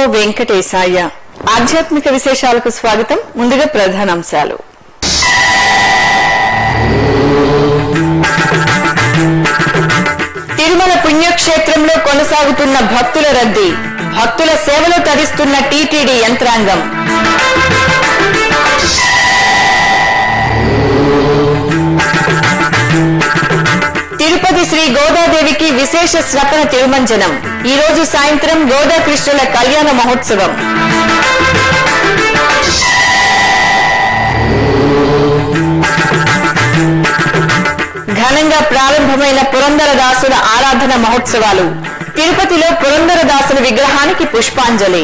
వెంకటేశాయ ఆధ్యాత్మిక విశేషాలకు స్వాగతం ముందుగా ప్రధానాంశాలు తిరుమల పుణ్యక్షేత్రంలో కొనసాగుతున్న భక్తుల రద్దీ భక్తుల సేవలో తరిస్తున్న టీటీడీ యంత్రాంగం తిరుపతి శ్రీ గోదాదేవికి విశేష స్నపన తిరుమంజనం ఈ రోజు సాయంత్రం గోదా కృష్ణుల కళ్యాణ మహోత్సవం ఘనంగా ప్రారంభమైన పురందరదాసుల ఆరాధన మహోత్సవాలు తిరుపతిలో పురందరదాసుల విగ్రహానికి పుష్పాంజలి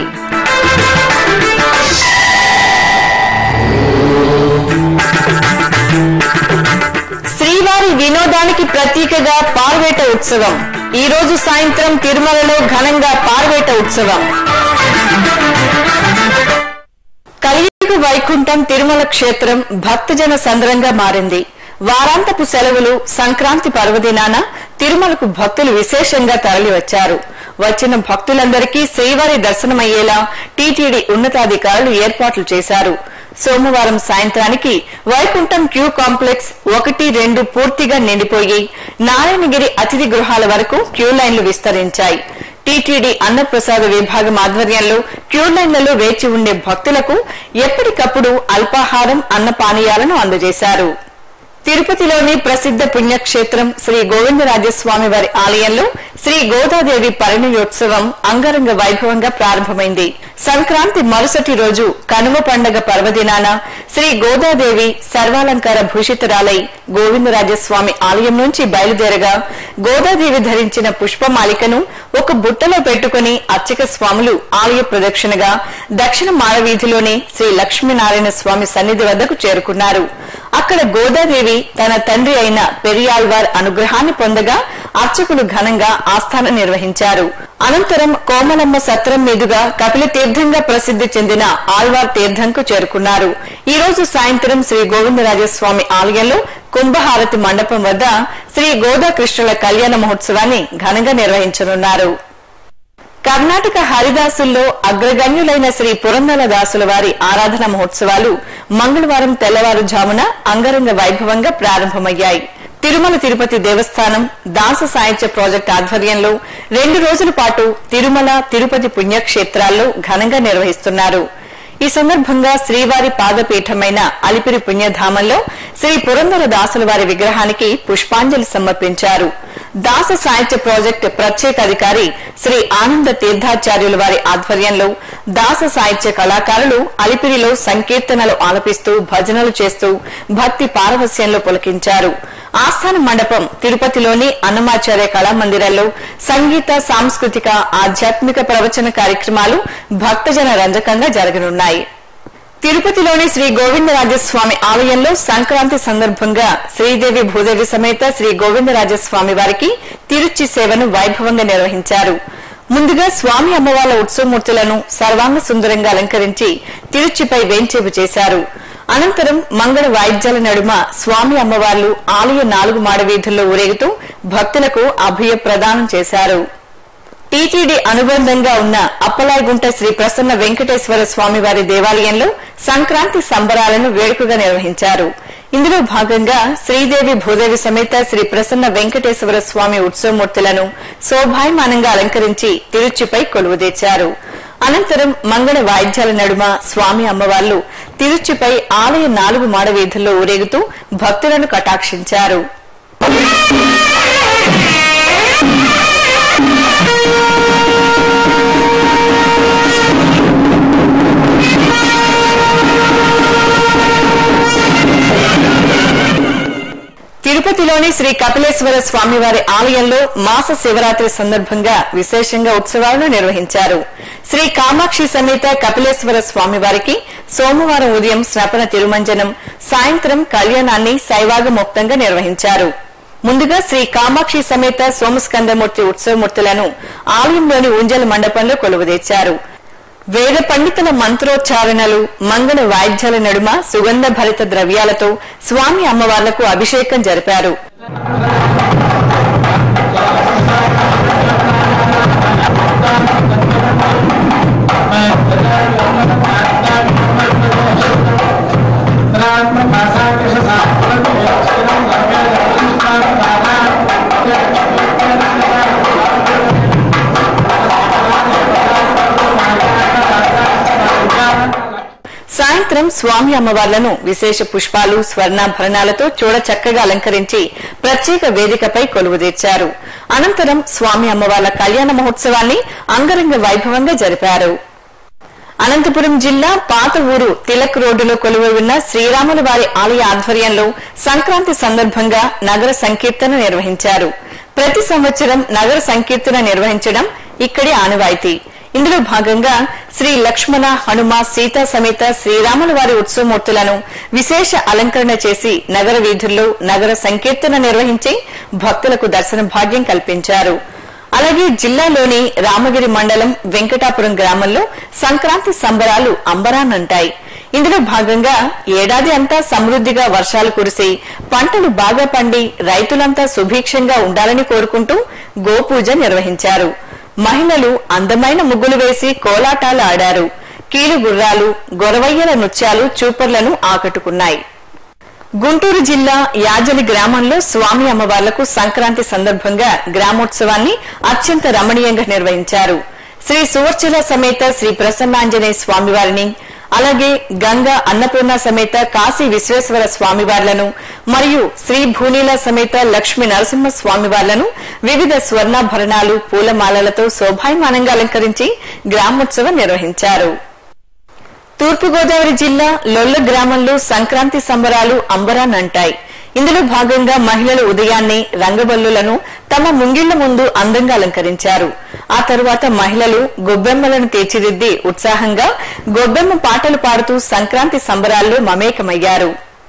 శ్రీవారి వినోదానికి ప్రతీకగా పార్వేట ఉత్సవం ఈ రోజు సాయంత్రం తిరుమలలో ఘనంగా పార్వేట ఉత్సవం కలియుగ వైకుంఠం తిరుమల క్షేత్రం భక్తజన సంద్రంగా మారింది వారాంతపు సెలవులు సంక్రాంతి పర్వదినాన తిరుమలకు భక్తులు విశేషంగా తరలివచ్చారు వచ్చిన భక్తులందరికీ శ్రీవారి దర్శనమయ్యేలా టీటీడీ ఉన్నతాధికారులు ఏర్పాట్లు చేశారు సోమవారం సాయంత్రానికి వైకుంఠం క్యూ కాంప్లెక్స్ ఒకటి రెండు పూర్తిగా నిండిపోయి నారాయణగిరి అతిథి గృహాల వరకు క్యూ లైన్లు విస్తరించాయి టీటీడీ అన్నప్రసాద విభాగం ఆధ్వర్యంలో క్యూ లైన్లలో వేచి ఉండే భక్తులకు ఎప్పటికప్పుడు అల్పాహారం అన్నపానీయాలను అందజేశారు తిరుపతిలోని ప్రసిద్ధ పుణ్యక్షేత్రం శ్రీ గోవిందరాజస్వామి వారి ఆలయంలో శ్రీ గోదాదేవి పరిణయోత్సవం అంగరంగ వైభవంగా ప్రారంభమైంది సంక్రాంతి మరుసటి రోజు కనుమ పండగ పర్వదినాన శ్రీ గోదాదేవి సర్వాలంకార భూషితురాలై గోవిందరాజస్వామి ఆలయం నుంచి బయలుదేరగా గోదాదేవి ధరించిన పుష్పమాలికను ఒక బుట్టలో పెట్టుకుని అర్చక స్వాములు ఆలయ ప్రదక్షిణగా దక్షిణ మాడవీధిలోని శ్రీ లక్ష్మీనారాయణ స్వామి సన్నిధి వద్దకు చేరుకున్నారు అక్కడ గోదాదేవి తన తండ్రి అయిన పెరియాళ్వార్ అనుగ్రహాన్ని పొందగా అర్చకులు ఘనంగా ఆస్థానం నిర్వహించారు అనంతరం కోమలమ్మ సత్రం మీదుగా కపిల తీర్థంగా ప్రసిద్ధి చెందిన ఆళ్వార్ తీర్థంకు చేరుకున్నారు ఈ రోజు సాయంత్రం శ్రీ గోవిందరాజస్వామి ఆలయంలో కుంభహారతి మండపం వద్ద శ్రీ గోదా కృష్ణుల కళ్యాణ మహోత్సవాన్ని ఘనంగా నిర్వహించనున్నారు కర్ణాటక హరిదాసుల్లో అగ్రగణ్యులైన శ్రీ పురందర దాసుల వారి ఆరాధన మహోత్సవాలు మంగళవారం తెల్లవారుజామున అంగరంగ వైభవంగా ప్రారంభమయ్యాయి తిరుమల తిరుపతి దేవస్థానం దాస సాహిత్య ప్రాజెక్ట్ ఆధ్వర్యంలో రెండు రోజుల పాటు తిరుమల తిరుపతి పుణ్యక్షేత్రాల్లో ఘనంగా నిర్వహిస్తున్నారు ఈ సందర్భంగా శ్రీవారి పాదపీఠమైన అలిపిరి పుణ్యధామంలో శ్రీ పురందర దాసుల వారి విగ్రహానికి పుష్పాంజలి సమర్పించారు దాస సాహిత్య ప్రాజెక్టు ప్రత్యేక అధికారి శ్రీ ఆనంద తీర్థాచార్యుల వారి ఆధ్వర్యంలో దాస సాహిత్య కళాకారులు అలిపిరిలో సంకీర్తనలు ఆలపిస్తూ భజనలు చేస్తూ భక్తి పారవస్యంలో పులకించారు ఆస్థాన మండపం తిరుపతిలోని అన్నమాచార్య కళామందిరంలో సంగీత సాంస్కృతిక ఆధ్యాత్మిక ప్రవచన కార్యక్రమాలు భక్తజన రంజకంగా జరగనున్నాయి తిరుపతిలోని శ్రీ గోవిందరాజస్వామి ఆలయంలో సంక్రాంతి సందర్భంగా శ్రీదేవి భూదేవి సమేత శ్రీ గోవిందరాజస్వామి వారికి తిరుచి సేవను వైభవంగా నిర్వహించారు ముందుగా స్వామి అమ్మవార్ల ఉత్సవమూర్తులను సర్వాంగ సుందరంగా అలంకరించి తిరుచిపై వేంచేపు చేశారు అనంతరం మంగళ వాయిద్యాల నడుమ స్వామి అమ్మవార్లు ఆలయ నాలుగు మాడవీధుల్లో ఊరేగుతూ భక్తులకు అభయ ప్రదానం చేశారు టీటీడీ అనుబంధంగా ఉన్న అప్పలాయగుంట శ్రీ ప్రసన్న వెంకటేశ్వర స్వామి వారి దేవాలయంలో సంక్రాంతి సంబరాలను వేడుకగా నిర్వహించారు ఇందులో భాగంగా శ్రీదేవి భూదేవి సమేత శ్రీ ప్రసన్న వెంకటేశ్వర స్వామి ఉత్సవమూర్తులను శోభాయమానంగా అలంకరించి తిరుచిపై కొలువుదీర్చారు అనంతరం మంగళ వాయిద్యాల నడుమ స్వామి అమ్మవార్లు తిరుచిపై ఆలయ నాలుగు మాడవీధుల్లో ఊరేగుతూ భక్తులను కటాక్షించారు తిరుపతిలోని శ్రీ కపిలేశ్వర స్వామివారి ఆలయంలో మాస శివరాత్రి సందర్భంగా విశేషంగా ఉత్సవాలను నిర్వహించారు శ్రీ కామాక్షి సమేత కపిలేశ్వర స్వామివారికి సోమవారం ఉదయం స్నపన తిరుమంజనం సాయంత్రం కళ్యాణాన్ని శైవాగముక్తంగా నిర్వహించారు ముందుగా శ్రీ కామాక్షి సమేత సోమస్కందమూర్తి ఉత్సవమూర్తులను ఆలయంలోని ఉంజల మండపంలో కొలువుదీర్చారు వేద పండితుల మంత్రోచ్చారణలు మంగళ వాయిద్యాల నడుమ సుగంధ భరిత ద్రవ్యాలతో స్వామి అమ్మవార్లకు అభిషేకం జరిపారు ఆ అనంతరం స్వామి అమ్మవార్లను విశేష పుష్పాలు స్వర్ణాభరణాలతో చూడ చక్కగా అలంకరించి ప్రత్యేక వేదికపై కొలువుదీర్చారు అనంతరం స్వామి అమ్మవార్ల కళ్యాణ మహోత్సవాన్ని అంగరంగ వైభవంగా జరిపారు అనంతపురం జిల్లా పాత ఊరు తిలక్ రోడ్డులో కొలువై ఉన్న శ్రీరాముల వారి ఆలయ ఆధ్వర్యంలో సంక్రాంతి సందర్భంగా నగర సంకీర్తన నిర్వహించారు ప్రతి సంవత్సరం నగర సంకీర్తన నిర్వహించడం ఇక్కడి ఆనవాయితీ ఇందులో భాగంగా శ్రీ లక్ష్మణ హనుమ సీతా సమేత శ్రీరాముల వారి ఉత్సవమూర్తులను విశేష అలంకరణ చేసి నగర వీధుల్లో నగర సంకీర్తన నిర్వహించి భక్తులకు దర్శన భాగ్యం కల్పించారు అలాగే జిల్లాలోని రామగిరి మండలం వెంకటాపురం గ్రామంలో సంక్రాంతి సంబరాలు అంబరాన్నంటాయి ఇందులో భాగంగా ఏడాది అంతా సమృద్దిగా వర్షాలు కురిసి పంటలు బాగా పండి రైతులంతా సుభిక్షంగా ఉండాలని కోరుకుంటూ గోపూజ నిర్వహించారు మహిళలు అందమైన ముగ్గులు వేసి కోలాటాలు ఆడారు కీలు గుర్రాలు గొరవయ్యల నృత్యాలు చూపర్లను ఆకట్టుకున్నాయి గుంటూరు జిల్లా యాజలి గ్రామంలో స్వామి అమ్మవార్లకు సంక్రాంతి సందర్భంగా గ్రామోత్సవాన్ని అత్యంత రమణీయంగా నిర్వహించారు శ్రీ సువర్చల సమేత శ్రీ ప్రసన్నాంజనేయ స్వామివారిని అలాగే గంగా అన్నపూర్ణ సమేత కాశీ విశ్వేశ్వర స్వామివార్లను మరియు శ్రీ భూనీల సమేత లక్ష్మీ నరసింహ స్వామివార్లను వివిధ స్వర్ణాభరణాలు పూలమాలలతో శోభాయమానంగా అలంకరించి గ్రామోత్సవం నిర్వహించారు తూర్పుగోదావరి జిల్లా లొల్ల గ్రామంలో సంక్రాంతి సంబరాలు అంబరాన్నంటాయి ఇందులో భాగంగా మహిళలు ఉదయాన్నే రంగబల్లులను తమ ముంగిళ్ల ముందు అందంగా అలంకరించారు ఆ తరువాత మహిళలు గొబ్బెమ్మలను తీర్చిదిద్ది ఉత్సాహంగా గొబ్బెమ్మ పాటలు పాడుతూ సంక్రాంతి సంబరాల్లో మమేకమయ్యారు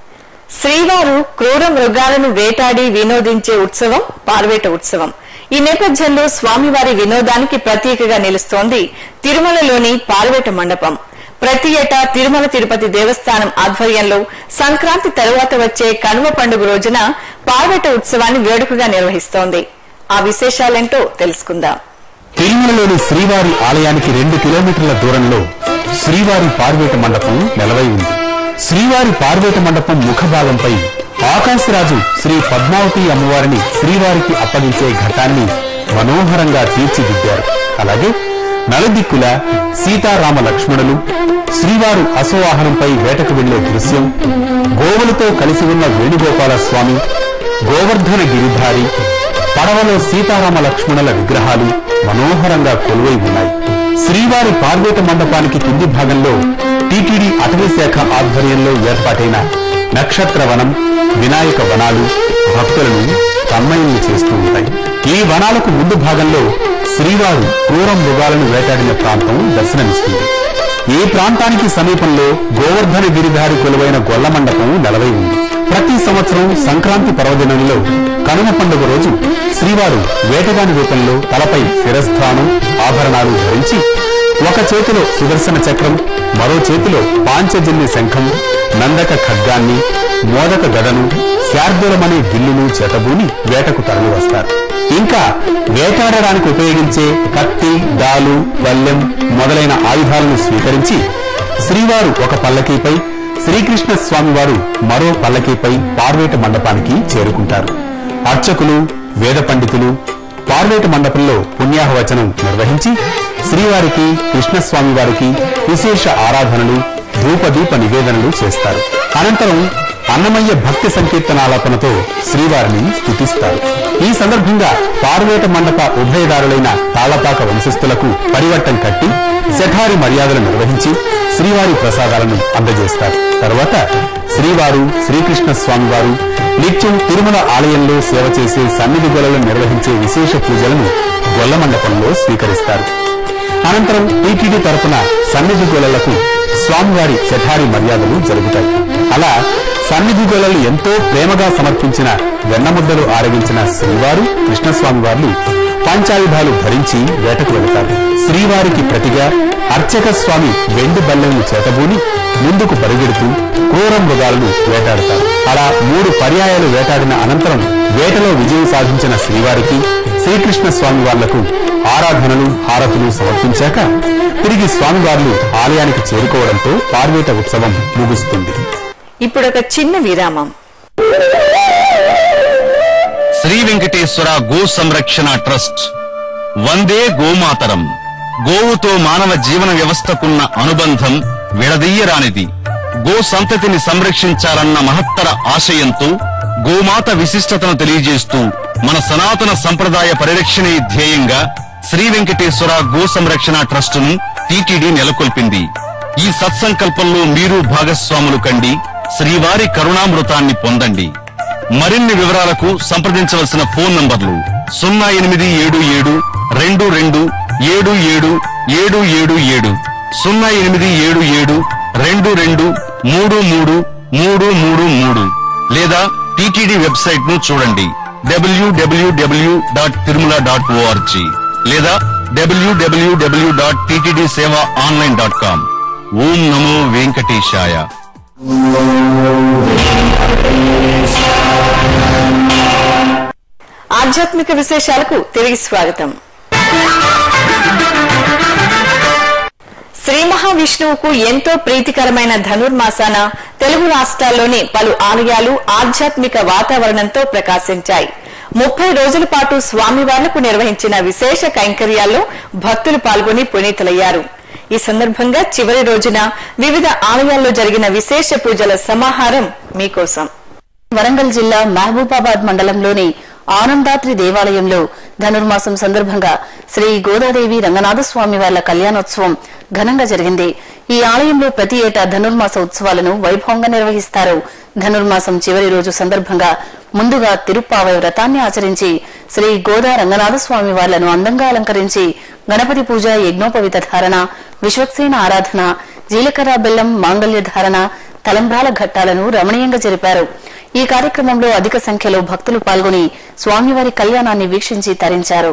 శ్రీవారు క్రూర మృగాలను వేటాడి వినోదించే ఉత్సవం పార్వేట ఉత్సవం ఈ నేపథ్యంలో స్వామివారి వినోదానికి ప్రతీకగా నిలుస్తోంది తిరుమలలోని పార్వేట మండపం ప్రతి ఏటా తిరుమల తిరుపతి దేవస్థానం ఆధ్వర్యంలో సంక్రాంతి తరువాత వచ్చే కనుమ పండుగ రోజున పార్వేట ఉత్సవాన్ని వేడుకగా నిర్వహిస్తోంది ఆ విశేషాలేంటో తెలుసుకుందాం తిరుమలలోని శ్రీవారి ఆలయానికి రెండు కిలోమీటర్ల దూరంలో శ్రీవారి పార్వేట మండపం నెలవై ఉంది శ్రీవారి పార్వేట మండపం ముఖభాగంపై ఆకాశరాజు శ్రీ పద్మావతి అమ్మవారిని శ్రీవారికి అప్పగించే ఘటాన్ని మనోహరంగా తీర్చిదిద్దారు అలాగే నలుదిక్కుల సీతారామ లక్ష్మణులు శ్రీవారు అశ్వవాహనంపై వేటకు వెళ్లే దృశ్యం గోవులతో కలిసి ఉన్న వేణుగోపాల స్వామి గోవర్ధన గిరిధారి పడవలో సీతారామ లక్ష్మణుల విగ్రహాలు మనోహరంగా కొలువై ఉన్నాయి శ్రీవారి పార్వేట మండపానికి కింది భాగంలో టీటీడీ అటవీ శాఖ ఆధ్వర్యంలో ఏర్పాటైన నక్షత్ర వనం వినాయక వనాలు భక్తులను తన్మయుల్ని చేస్తూ ఉంటాయి ఈ వనాలకు ముందు భాగంలో శ్రీవారు క్రూర మృగాలను వేటాడిన ప్రాంతం దర్శనమిస్తుంది ఈ ప్రాంతానికి సమీపంలో గోవర్ధన గిరిధారి కొలువైన గొల్ల మండపం నెలవై ఉంది ప్రతి సంవత్సరం సంక్రాంతి పర్వదినంలో కనుమ పండుగ రోజు శ్రీవారు వేటగాని రూపంలో తలపై శిరస్థానం ఆభరణాలు ధరించి ఒక చేతిలో సుదర్శన చక్రం మరో చేతిలో పాంచజన్య శంఖం నందక ఖడ్గాన్ని మోదక గదను శార్దూలమనే గిల్లును చేతబూని వేటకు తరలి వస్తారు ఇంకా వేటాడడానికి ఉపయోగించే కత్తి డాలు వల్లెం మొదలైన ఆయుధాలను స్వీకరించి శ్రీవారు ఒక పల్లకీపై శ్రీకృష్ణ స్వామివారు మరో పల్లకీపై పార్వేట మండపానికి చేరుకుంటారు అర్చకులు వేద పండితులు పార్వేట మండపంలో పుణ్యాహవచనం నిర్వహించి శ్రీవారికి కృష్ణస్వామి వారికి విశేష ఆరాధనలు ధూపదీప నివేదనలు చేస్తారు అనంతరం అన్నమయ్య భక్తి సంకీర్తనాలాపనతో శ్రీవారిని స్తుతిస్తారు ఈ సందర్భంగా పార్వేట మండప ఉభయదారులైన తాళపాక వంశస్థులకు పరివట్టం కట్టి శఠారి మర్యాదలు నిర్వహించి శ్రీవారి ప్రసాదాలను అందజేస్తారు తరువాత శ్రీవారు శ్రీకృష్ణ స్వామివారు నిత్యం తిరుమల ఆలయంలో సేవ చేసే సన్నిధి గొలను నిర్వహించే విశేష పూజలను గొల్ల మండపంలో స్వీకరిస్తారు అనంతరం టీటీడీ తరపున సన్నిధి గొలలకు స్వామివారి శఠారి మర్యాదలు జరుగుతాయి అలా సన్నిధి గొలలు ఎంతో ప్రేమగా సమర్పించిన వెన్నముద్దలు ఆరగించిన శ్రీవారు కృష్ణస్వామి వార్లు పంచాయుధాలు ధరించి వేటకు వెళతారు శ్రీవారికి ప్రతిగా అర్చక స్వామి వెండి బల్లెలను చేతబూని ముందుకు పరిగెడుతూ క్రూర మృగాలను వేటాడతారు అలా మూడు పర్యాయాలు వేటాడిన అనంతరం వేటలో విజయం సాధించిన శ్రీవారికి శ్రీకృష్ణ స్వామి వార్లకు ఆరాధనలు హారతులు సమర్పించాక తిరిగి స్వామివార్లు ఆలయానికి చేరుకోవడంతో పార్వేట ఉత్సవం ముగుస్తుంది ఇప్పుడొక చిన్న విరామం శ్రీ వెంకటేశ్వర గో సంరక్షణ ట్రస్ట్ వందే గోమాతరం గోవుతో మానవ జీవన వ్యవస్థకున్న అనుబంధం విడదీయరానిది గో సంతతిని సంరక్షించాలన్న మహత్తర ఆశయంతో గోమాత విశిష్టతను తెలియజేస్తూ మన సనాతన సంప్రదాయ పరిరక్షణే ధ్యేయంగా శ్రీ వెంకటేశ్వర గో సంరక్షణ ట్రస్టును టీటీడీ నెలకొల్పింది ఈ సత్సంకల్పంలో మీరు భాగస్వాములు కండి శ్రీవారి కరుణామృతాన్ని పొందండి మరిన్ని వివరాలకు సంప్రదించవలసిన ఫోన్ నంబర్లు సున్నా ఎనిమిది ఏడు ఏడు రెండు రెండు ఏడు ఏడు ఏడు ఏడు ఏడు సున్నా ఎనిమిది ఏడు ఏడు రెండు రెండు మూడు మూడు మూడు మూడు మూడు లేదా టిటిడి వెబ్సైట్ ను చూడండి W W W dot Tirumala dot O R G లేదా W W W dot TTD Seva online dot com ఓం నమో వెంకటేశాయ ఆధ్యాత్మిక విశేషాలకు తిరిగి స్వాగతం శ్రీ మహావిష్ణువుకు ఎంతో ప్రీతికరమైన ధనుర్మాసాన తెలుగు రాష్ట్రాల్లోని పలు ఆలయాలు ఆధ్యాత్మిక వాతావరణంతో ప్రకాశించాయి ముప్పై రోజుల పాటు స్వామివార్లకు నిర్వహించిన విశేష కైంకర్యాల్లో భక్తులు పాల్గొని పునీతులయ్యారు ఈ సందర్భంగా చివరి రోజున వివిధ ఆలయాల్లో జరిగిన విశేష పూజల సమాహారం మీకోసం వరంగల్ జిల్లా మహబూబాబాద్ మండలంలోని ఆనందాద్రి దేవాలయంలో ధనుర్మాసం సందర్భంగా శ్రీ గోదాదేవి రంగనాథ స్వామి వార్ల కళ్యాణోత్సవం ఘనంగా జరిగింది ఈ ఆలయంలో ప్రతి ఏటా ధనుర్మాస ఉత్సవాలను వైభవంగా నిర్వహిస్తారు ధనుర్మాసం చివరి రోజు సందర్భంగా ముందుగా తిరుప్పావై వ్రతాన్ని ఆచరించి శ్రీ గోదా రంగనాథ స్వామి వార్లను అందంగా అలంకరించి గణపతి పూజ యజ్ఞోపవిత ధారణ విశ్వక్సేన ఆరాధన జీలకర్ర బెల్లం మాంగళ్య ధారణ తలంబ్రాల ఘట్టాలను రమణీయంగా జరిపారు ఈ కార్యక్రమంలో అధిక సంఖ్యలో భక్తులు పాల్గొని స్వామివారి కళ్యాణాన్ని వీక్షించి తరించారు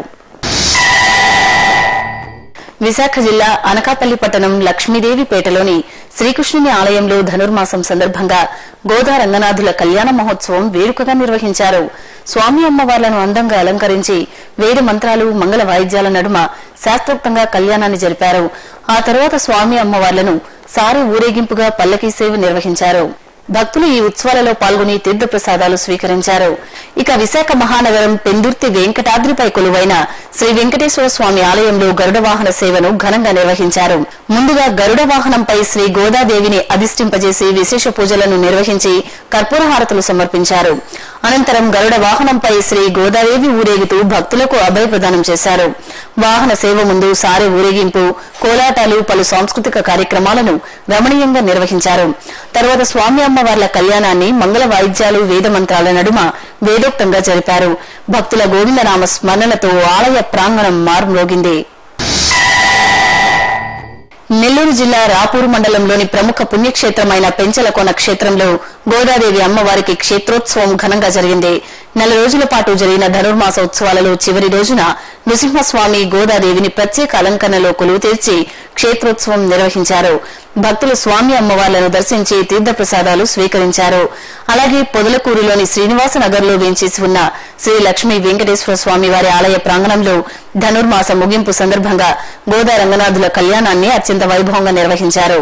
విశాఖ జిల్లా అనకాపల్లి పట్టణం లక్ష్మీదేవిపేటలోని శ్రీకృష్ణుని ఆలయంలో ధనుర్మాసం సందర్భంగా గోదా రంగనాథుల కళ్యాణ మహోత్సవం వేడుకగా నిర్వహించారు స్వామి అమ్మవార్లను అందంగా అలంకరించి వేద మంత్రాలు మంగళ వాయిద్యాల నడుమ శాస్త్రోక్తంగా కళ్యాణాన్ని జరిపారు ఆ తర్వాత స్వామి అమ్మవార్లను సారి ఊరేగింపుగా పల్లకీ సేవ నిర్వహించారు భక్తులు ఈ ఉత్సవాలలో పాల్గొని తీర్థప్రసాదాలు స్వీకరించారు ఇక విశాఖ మహానగరం పెందుర్తి వెంకటాద్రిపై కొలువైన శ్రీ వెంకటేశ్వర స్వామి ఆలయంలో గరుడ వాహన సేవను ఘనంగా నిర్వహించారు ముందుగా గరుడ వాహనంపై శ్రీ గోదాదేవిని అధిష్టింపజేసి విశేష పూజలను నిర్వహించి కర్పూర హారతులు సమర్పించారు అనంతరం గరుడ వాహనంపై శ్రీ గోదాదేవి ఊరేగుతూ భక్తులకు అభయ ప్రదానం చేశారు వాహన సేవ ముందు సారె ఊరేగింపు కోలాటాలు పలు సాంస్కృతిక కార్యక్రమాలను రమణీయంగా నిర్వహించారు తర్వాత స్వామి అమ్మవార్ల కళ్యాణాన్ని మంగళ వాయిద్యాలు వేద మంత్రాల నడుమ వేదోక్తంగా జరిపారు భక్తుల గోవిందనామ స్మరణలతో ఆలయ ప్రాంగణం మారుమ్రోగింది నెల్లూరు జిల్లా రాపూరు మండలంలోని ప్రముఖ పుణ్యక్షేత్రమైన పెంచలకోన క్షేత్రంలో గోదాదేవి అమ్మవారికి క్షేత్రోత్సవం ఘనంగా జరిగింది నెల రోజుల పాటు జరిగిన ధనుర్మాస ఉత్సవాలలో చివరి రోజున నృసింహస్వామి గోదాదేవిని ప్రత్యేక అలంకరణలో కొలువు తీర్చి క్షేత్రోత్సవం నిర్వహించారు భక్తులు స్వామి అమ్మవార్లను దర్శించి తీర్థప్రసాదాలు స్వీకరించారు అలాగే పొదలకూరులోని శ్రీనివాస నగర్లో వేంచేసి ఉన్న శ్రీ లక్ష్మీ వెంకటేశ్వర స్వామి వారి ఆలయ ప్రాంగణంలో ధనుర్మాస ముగింపు సందర్భంగా గోదా రంగనాథుల కళ్యాణాన్ని అత్యంత వైభవంగా నిర్వహించారు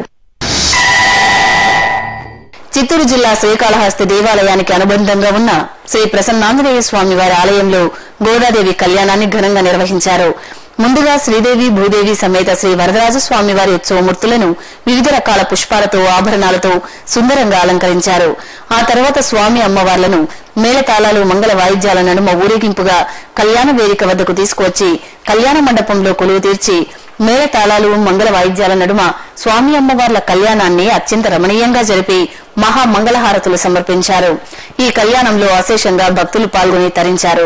చిత్తూరు జిల్లా శ్రీకాళహస్తి దేవాలయానికి అనుబంధంగా ఉన్న శ్రీ ప్రసన్నాంజనేయ స్వామి వారి ఆలయంలో గోదాదేవి కళ్యాణాన్ని ఘనంగా నిర్వహించారు ముందుగా శ్రీదేవి భూదేవి సమేత శ్రీ వరదరాజ స్వామి వారి ఉత్సవమూర్తులను వివిధ రకాల పుష్పాలతో ఆభరణాలతో సుందరంగా అలంకరించారు ఆ తర్వాత స్వామి అమ్మవార్లను మేళతాళాలు మంగళ వాయిద్యాల నడుమ ఊరేగింపుగా కళ్యాణ వేదిక వద్దకు తీసుకువచ్చి కళ్యాణ మండపంలో కొలువు తీర్చి మేళతాళాలు మంగళ వాయిద్యాల నడుమ స్వామి అమ్మవార్ల కళ్యాణాన్ని అత్యంత రమణీయంగా జరిపి మహా మంగళహారతులు సమర్పించారు ఈ కళ్యాణంలో అశేషంగా భక్తులు పాల్గొని తరించారు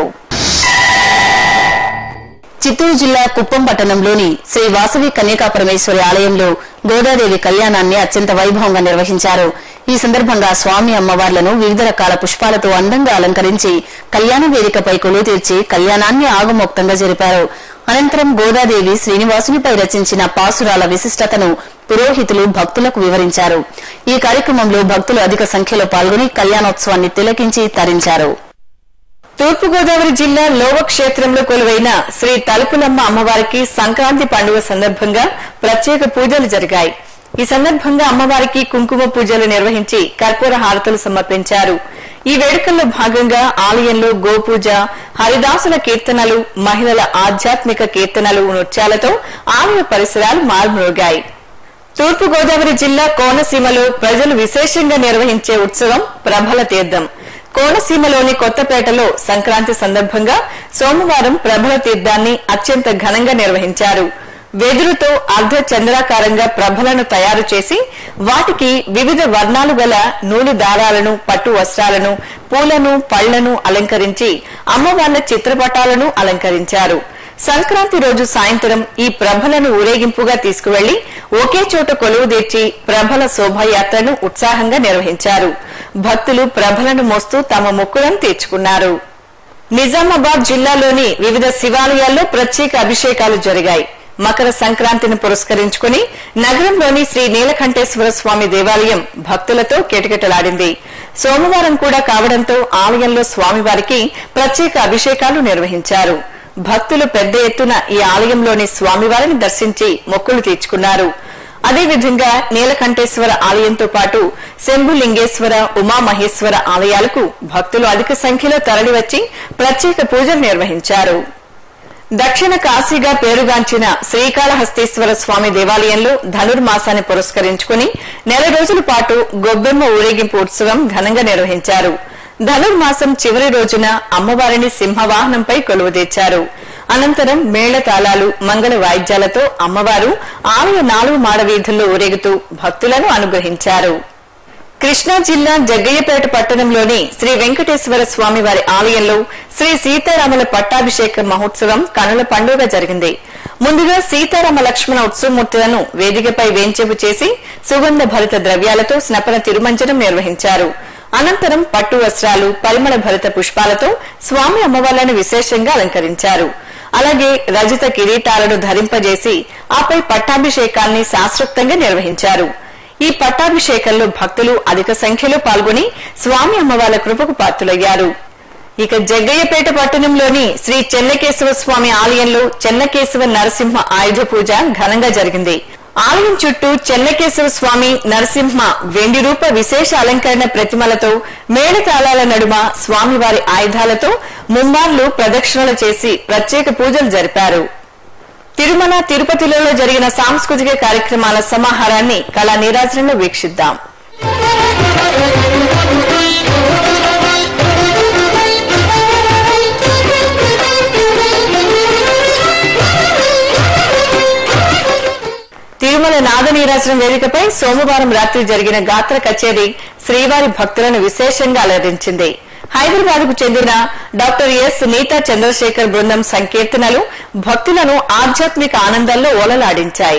చిత్తూరు జిల్లా కుప్పం పట్టణంలోని శ్రీ వాసవి కన్యకా పరమేశ్వరి ఆలయంలో గోదాదేవి కళ్యాణాన్ని అత్యంత వైభవంగా నిర్వహించారు ఈ సందర్భంగా స్వామి అమ్మవార్లను వివిధ రకాల పుష్పాలతో అందంగా అలంకరించి కళ్యాణ వేదికపై కొలువు తీర్చి కళ్యాణాన్ని ఆగమోక్తంగా జరిపారు అనంతరం గోదాదేవి శ్రీనివాసునిపై రచించిన పాసురాల విశిష్టతను పురోహితులు భక్తులకు వివరించారు ఈ కార్యక్రమంలో భక్తులు అధిక సంఖ్యలో పాల్గొని కళ్యాణోత్సవాన్ని తిలకించి తరించారు తూర్పుగోదావరి జిల్లా లోవ క్షేత్రంలో కొలువైన శ్రీ తలుపులమ్మ అమ్మవారికి సంక్రాంతి పండుగ సందర్భంగా ప్రత్యేక పూజలు జరిగాయి ఈ సందర్భంగా అమ్మవారికి కుంకుమ పూజలు నిర్వహించి కర్పూర హారతులు సమర్పించారు ఈ వేడుకల్లో భాగంగా ఆలయంలో గోపూజ హరిదాసుల కీర్తనలు మహిళల ఆధ్యాత్మిక కీర్తనలు నృత్యాలతో ఆలయ పరిసరాలు మార్మోగాయి తూర్పు గోదావరి జిల్లా కోనసీమలో ప్రజలు విశేషంగా నిర్వహించే ఉత్సవం ప్రభల తీర్థం కోనసీమలోని కొత్తపేటలో సంక్రాంతి సందర్భంగా సోమవారం ప్రభల తీర్థాన్ని అత్యంత ఘనంగా నిర్వహించారు వెదురుతో అర్ధ చంద్రాకారంగా ప్రభలను తయారు చేసి వాటికి వివిధ వర్ణాలు గల నూలు దారాలను పట్టు వస్త్రాలను పూలను పళ్లను అలంకరించి అమ్మవార్ల చిత్రపటాలను అలంకరించారు సంక్రాంతి రోజు సాయంత్రం ఈ ప్రభలను ఊరేగింపుగా తీసుకువెళ్లి ఒకే చోట కొలువు తీర్చి ప్రభల శోభాయాత్రను ఉత్సాహంగా నిర్వహించారు భక్తులు ప్రభలను మోస్తూ తమ మొక్కులను తీర్చుకున్నారు నిజామాబాద్ జిల్లాలోని వివిధ శివాలయాల్లో ప్రత్యేక అభిషేకాలు జరిగాయి మకర సంక్రాంతిని పురస్కరించుకుని నగరంలోని శ్రీ నీలకంఠేశ్వర స్వామి దేవాలయం భక్తులతో కిటకిటలాడింది సోమవారం కూడా కావడంతో ఆలయంలో స్వామివారికి ప్రత్యేక అభిషేకాలు నిర్వహించారు భక్తులు పెద్ద ఎత్తున ఈ ఆలయంలోని స్వామివారిని దర్శించి మొక్కులు తీర్చుకున్నారు అదేవిధంగా నీలకంఠేశ్వర ఆలయంతో పాటు శంభులింగేశ్వర ఉమామహేశ్వర ఆలయాలకు భక్తులు అధిక సంఖ్యలో తరలివచ్చి ప్రత్యేక పూజలు నిర్వహించారు దక్షిణ కాశీగా పేరుగాంచిన శ్రీకాళహస్తీశ్వర స్వామి దేవాలయంలో ధనుర్మాసాన్ని పురస్కరించుకుని నెల రోజుల పాటు గొబ్బెమ్మ ఊరేగింపు ఉత్సవం ఘనంగా నిర్వహించారు ధనుర్మాసం చివరి రోజున అమ్మవారిని సింహవాహనంపై కొలువు తెచ్చారు అనంతరం మేళతాళాలు మంగళ వాయిద్యాలతో అమ్మవారు ఆలయ నాలుగు మాడ వీధుల్లో ఊరేగుతూ భక్తులను అనుగ్రహించారు కృష్ణా జిల్లా జగ్గయ్యపేట పట్టణంలోని శ్రీ వెంకటేశ్వర స్వామి వారి ఆలయంలో శ్రీ సీతారాముల పట్టాభిషేక మహోత్సవం కనుల పండుగ జరిగింది ముందుగా సీతారామ లక్ష్మణ ఉత్సవమూర్తులను వేదికపై వేంచేపు చేసి సుగంధ భరిత ద్రవ్యాలతో స్నపన తిరుమంజనం నిర్వహించారు అనంతరం పట్టు వస్త్రాలు పరిమళ భరిత పుష్పాలతో స్వామి అమ్మవార్లను విశేషంగా అలంకరించారు అలాగే రజత కిరీటాలను ధరింపజేసి ఆపై పట్టాభిషేకాన్ని శాస్త్రోక్తంగా నిర్వహించారు ఈ పట్టాభిషేకంలో భక్తులు అధిక సంఖ్యలో పాల్గొని స్వామి అమ్మవార్ల కృపకు పాత్రులయ్యారు ఇక జగ్గయ్యపేట పట్టణంలోని శ్రీ చెన్నకేశవ స్వామి ఆలయంలో చెన్నకేశవ నరసింహ ఆయుధ పూజ ఘనంగా జరిగింది ఆలయం చుట్టూ చెన్నకేశవ స్వామి నరసింహ వెండి రూప విశేష అలంకరణ ప్రతిమలతో మేళతాళాల నడుమ స్వామివారి ఆయుధాలతో ముమ్మార్లు ప్రదక్షిణలు చేసి ప్రత్యేక పూజలు జరిపారు తిరుమల తిరుపతిలలో జరిగిన సాంస్కృతిక కార్యక్రమాల సమాహారాన్ని కళా నీరాజనంలో వీక్షిద్దాం తిరుమల నాద నీరాజనం వేదికపై సోమవారం రాత్రి జరిగిన గాత్ర కచేరీ శ్రీవారి భక్తులను విశేషంగా అలరించింది హైదరాబాద్ కు చెందిన డాక్టర్ ఎస్ నీతా చంద్రశేఖర్ బృందం సంకీర్తనలు భక్తులను ఆధ్యాత్మిక ఆనందంలో ఓలలాడించాయి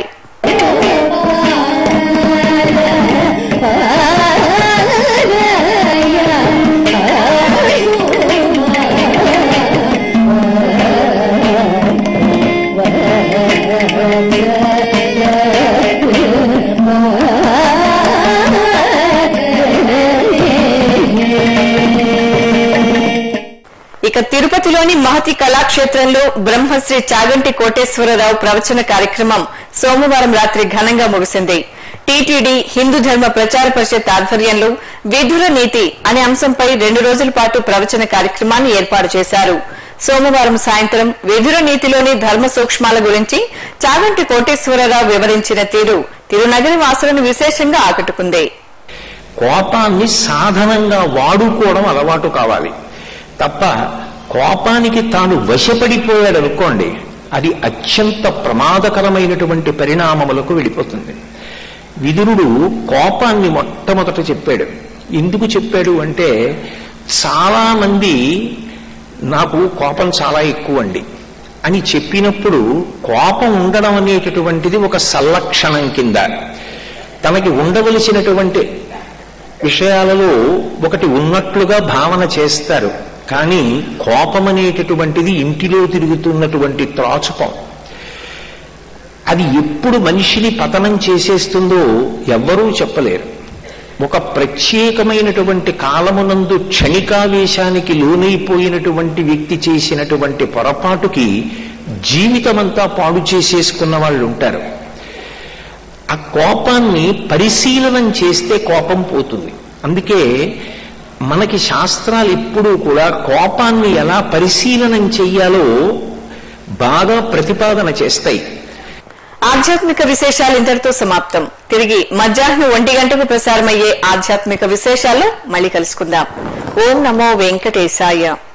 ఇక తిరుపతిలోని మహతి కళాక్షేత్రంలో బ్రహ్మశ్రీ చాగంటి కోటేశ్వరరావు ప్రవచన కార్యక్రమం సోమవారం రాత్రి ఘనంగా ముగిసింది టీటీడీ హిందూ ధర్మ ప్రచార పరిషత్ ఆధ్వర్యంలో విధుర నీతి అనే అంశంపై రెండు రోజుల పాటు ప్రవచన కార్యక్రమాన్ని ఏర్పాటు చేశారు సోమవారం సాయంత్రం విధుర నీతిలోని ధర్మ సూక్ష్మాల గురించి చాగంటి కోటేశ్వరరావు వివరించిన తీరు తిరునగరి వాసులను విశేషంగా ఆకట్టుకుంది కోపాన్ని సాధనంగా వాడుకోవడం అలవాటు కావాలి తప్ప కోపానికి తాను వశపడిపోయాడు అనుకోండి అది అత్యంత ప్రమాదకరమైనటువంటి పరిణామములకు వెళ్ళిపోతుంది విదురుడు కోపాన్ని మొట్టమొదట చెప్పాడు ఎందుకు చెప్పాడు అంటే చాలా మంది నాకు కోపం చాలా ఎక్కువ అండి అని చెప్పినప్పుడు కోపం ఉండడం అనేటటువంటిది ఒక సల్లక్షణం కింద తనకి ఉండవలసినటువంటి విషయాలలో ఒకటి ఉన్నట్లుగా భావన చేస్తారు కానీ కోపం అనేటటువంటిది ఇంటిలో తిరుగుతున్నటువంటి త్రాచుకం అది ఎప్పుడు మనిషిని పతనం చేసేస్తుందో ఎవ్వరూ చెప్పలేరు ఒక ప్రత్యేకమైనటువంటి కాలమునందు క్షణికావేశానికి లోనైపోయినటువంటి వ్యక్తి చేసినటువంటి పొరపాటుకి జీవితమంతా పాడు చేసేసుకున్న వాళ్ళు ఉంటారు ఆ కోపాన్ని పరిశీలనం చేస్తే కోపం పోతుంది అందుకే మనకి శాస్త్రాలు ఎప్పుడూ కూడా కోపాన్ని ఎలా పరిశీలనం చెయ్యాలో బాగా ప్రతిపాదన చేస్తాయి ఆధ్యాత్మిక విశేషాలు ఇంతటితో సమాప్తం తిరిగి మధ్యాహ్నం ఒంటి గంటకు ప్రసారమయ్యే ఆధ్యాత్మిక విశేషాల్లో మళ్ళీ కలుసుకుందాం ఓం నమో వెంకటేశాయ